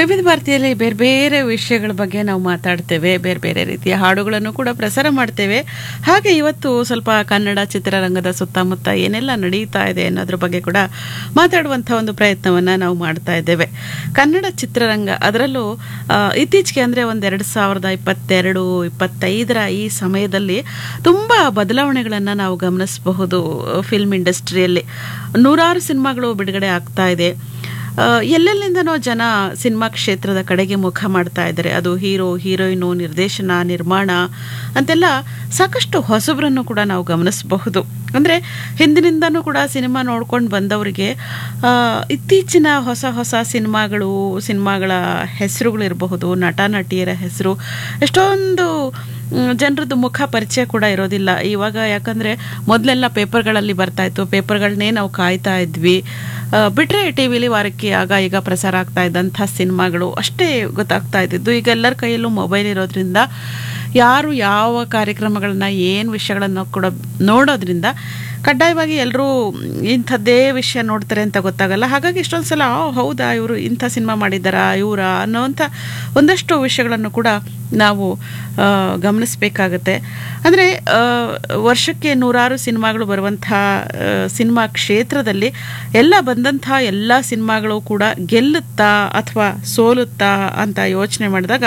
ವಿವಿಧ ಭಾರತೀಯಲ್ಲಿ ಬೇರೆ ಬೇರೆ ವಿಷಯಗಳ ಬಗ್ಗೆ ನಾವು ಮಾತಾಡ್ತೇವೆ ಬೇರೆ ಬೇರೆ ರೀತಿಯ ಹಾಡುಗಳನ್ನು ಕೂಡ ಪ್ರಸಾರ ಮಾಡ್ತೇವೆ ಹಾಗೆ ಇವತ್ತು ಸ್ವಲ್ಪ ಕನ್ನಡ ಚಿತ್ರರಂಗದ ಸುತ್ತಮುತ್ತ ಏನೆಲ್ಲ ನಡೀತಾ ಇದೆ ಅನ್ನೋದ್ರ ಬಗ್ಗೆ ಕೂಡ ಮಾತಾಡುವಂಥ ಒಂದು ಪ್ರಯತ್ನವನ್ನು ನಾವು ಮಾಡ್ತಾ ಇದ್ದೇವೆ ಕನ್ನಡ ಚಿತ್ರರಂಗ ಅದರಲ್ಲೂ ಆ, ಇತ್ತೀಚೆಗೆ ಅಂದರೆ ಒಂದು ಎರಡು ಸಾವಿರದ ಇಪ್ಪತ್ತೆರಡು ಇಪ್ಪತ್ತೈದರ ಈ ಸಮಯದಲ್ಲಿ ತುಂಬ ಬದಲಾವಣೆಗಳನ್ನು ನಾವು ಗಮನಿಸಬಹುದು ಫಿಲ್ಮ್ ಇಂಡಸ್ಟ್ರಿಯಲ್ಲಿ ನೂರಾರು ಸಿನಿಮಾಗಳು ಬಿಡುಗಡೆ ಆಗ್ತಾ ಇದೆ ಆ, ಎಲ್ಲೆಲ್ಲಿಂದನೋ ಜನ ಸಿನಿಮಾ ಕ್ಷೇತ್ರದ ಕಡೆಗೆ ಮುಖ ಮಾಡ್ತಾ ಇದ್ದಾರೆ ಅದು ಹೀರೋ ಹೀರೋಯಿನು ನಿರ್ದೇಶನ ನಿರ್ಮಾಣ ಅಂತೆಲ್ಲ ಸಾಕಷ್ಟು ಹೊಸಬರನ್ನು ಕೂಡ ನಾವು ಗಮನಿಸಬಹುದು ಅಂದರೆ ಹಿಂದಿನಿಂದನೂ ಕೂಡ ಸಿನಿಮಾ ನೋಡ್ಕೊಂಡು ಬಂದವರಿಗೆ ಆ, ಇತ್ತೀಚಿನ ಹೊಸ ಹೊಸ ಸಿನಿಮಾಗಳು ಸಿನಿಮಾಗಳ ಹೆಸರುಗಳಿರಬಹುದು ನಟ ನಟಿಯರ ಹೆಸರು ಎಷ್ಟೊಂದು ಮ್, ಜನರದ್ದು ಮುಖ ಪರಿಚಯ ಕೂಡ ಇರೋದಿಲ್ಲ ಇವಾಗ ಯಾಕಂದರೆ ಮೊದಲೆಲ್ಲ ಪೇಪರ್ಗಳಲ್ಲಿ ಬರ್ತಾ ಇತ್ತು ಪೇಪರ್ಗಳನ್ನೇ ನಾವು ಕಾಯ್ತಾ ಇದ್ವಿ ಆ, ಬಿಟ್ರೆ ಟಿ ವಿಲಿ ವಾರಕ್ಕೆ ಆಗ ಈಗ ಪ್ರಸಾರ ಆಗ್ತಾ ಇದ್ದಂಥ ಸಿನಿಮಾಗಳು ಅಷ್ಟೇ ಗೊತ್ತಾಗ್ತಾ ಇದ್ದಿದ್ದು ಈಗ ಎಲ್ಲರ ಕೈಯಲ್ಲೂ ಮೊಬೈಲ್ ಇರೋದ್ರಿಂದ ಯಾರು ಯಾವ ಕಾರ್ಯಕ್ರಮಗಳನ್ನ ಏನು ವಿಷಯಗಳನ್ನು ಕೂಡ ನೋಡೋದ್ರಿಂದ ಕಡ್ಡಾಯವಾಗಿ ಎಲ್ಲರೂ ಇಂಥದ್ದೇ ವಿಷಯ ನೋಡ್ತಾರೆ ಅಂತ ಗೊತ್ತಾಗಲ್ಲ ಹಾಗಾಗಿ ಎಷ್ಟೊಂದು ಸಲ "ಆ, ಹೌದಾ ಇವರು ಇಂಥ ಸಿನಿಮಾ ಮಾಡಿದ್ದಾರಾ ಇವರಾ ಅನ್ನೋವಂಥ ಒಂದಷ್ಟು ವಿಷಯಗಳನ್ನು ಕೂಡ ನಾವು ಆ, ಗಮನಿಸಬೇಕಾಗತ್ತೆ ಅಂದರೆ ವರ್ಷಕ್ಕೆ ನೂರಾರು ಸಿನಿಮಾಗಳು ಬರುವಂಥ ಆ, ಸಿನಿಮಾ ಕ್ಷೇತ್ರದಲ್ಲಿ ಎಲ್ಲ ಬಂದಂಥ ಎಲ್ಲ ಸಿನಿಮಾಗಳು ಕೂಡ ಗೆಲ್ಲುತ್ತಾ ಅಥವಾ ಸೋಲುತ್ತಾ ಅಂತ ಯೋಚನೆ ಮಾಡಿದಾಗ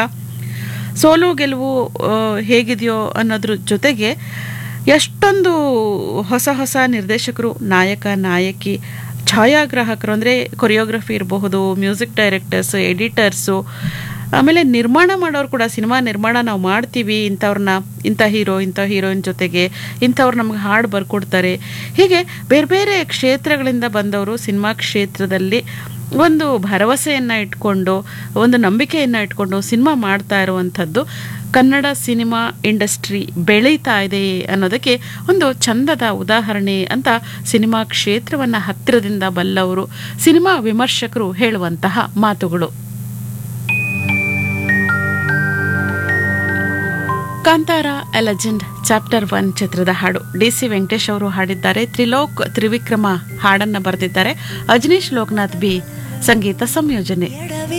ಸೋಲು ಗೆಲುವು ಆ, ಹೇಗಿದೆಯೋ ಅನ್ನೋದ್ರ ಜೊತೆಗೆ ಎಷ್ಟೊಂದು ಹೊಸ ಹೊಸ ನಿರ್ದೇಶಕರು ನಾಯಕ ನಾಯಕಿ ಛಾಯಾಗ್ರಾಹಕರು ಅಂದರೆ ಕೊರಿಯೋಗ್ರಫಿ ಇರಬಹುದು ಮ್ಯೂಸಿಕ್ ಡೈರೆಕ್ಟರ್ಸು ಎಡಿಟರ್ಸು ಆಮೇಲೆ ನಿರ್ಮಾಣ ಮಾಡೋರು ಕೂಡ ಸಿನಿಮಾ ನಿರ್ಮಾಣ ನಾವು ಮಾಡ್ತೀವಿ ಇಂಥವ್ರನ್ನ ಇಂಥ ಹೀರೋ ಇಂಥ ಹೀರೋಯಿನ್ ಜೊತೆಗೆ ಇಂಥವ್ರು ನಮ್ಗೆ ಹಾಡು ಬರ್ಕೊಡ್ತಾರೆ ಹೀಗೆ ಬೇರೆ ಬೇರೆ ಕ್ಷೇತ್ರಗಳಿಂದ ಬಂದವರು ಸಿನಿಮಾ ಕ್ಷೇತ್ರದಲ್ಲಿ ಒಂದು ಭರವಸೆಯನ್ನು ಇಟ್ಕೊಂಡು ಒಂದು ನಂಬಿಕೆಯನ್ನು ಇಟ್ಕೊಂಡು ಸಿನಿಮಾ ಮಾಡ್ತಾ ಇರುವಂಥದ್ದು ಕನ್ನಡ ಸಿನಿಮಾ ಇಂಡಸ್ಟ್ರಿ ಬೆಳೀತಾ ಇದೆ ಅನ್ನೋದಕ್ಕೆ ಒಂದು ಚಂದದ ಉದಾಹರಣೆ ಅಂತ ಸಿನಿಮಾ ಕ್ಷೇತ್ರವನ್ನು ಹತ್ತಿರದಿಂದ ಬಲ್ಲವರು ಸಿನಿಮಾ ವಿಮರ್ಶಕರು ಹೇಳುವಂತಹ ಮಾತುಗಳು Kantara a legend chapter one ಚಿತ್ರದ ಹಾಡು ಡಿ ಸಿ ವೆಂಕಟೇಶ್ ಅವರು ಹಾಡಿದ್ದಾರೆ ತ್ರಿಲೋಕ್ ತ್ರಿವಿಕ್ರಮ ಹಾಡನ್ನ ಬರೆದಿದ್ದಾರೆ ಅಜನೀಶ್ ಲೋಕನಾಥ್ ಬಿ ಸಂಗೀತ ಸಂಯೋಜನೆ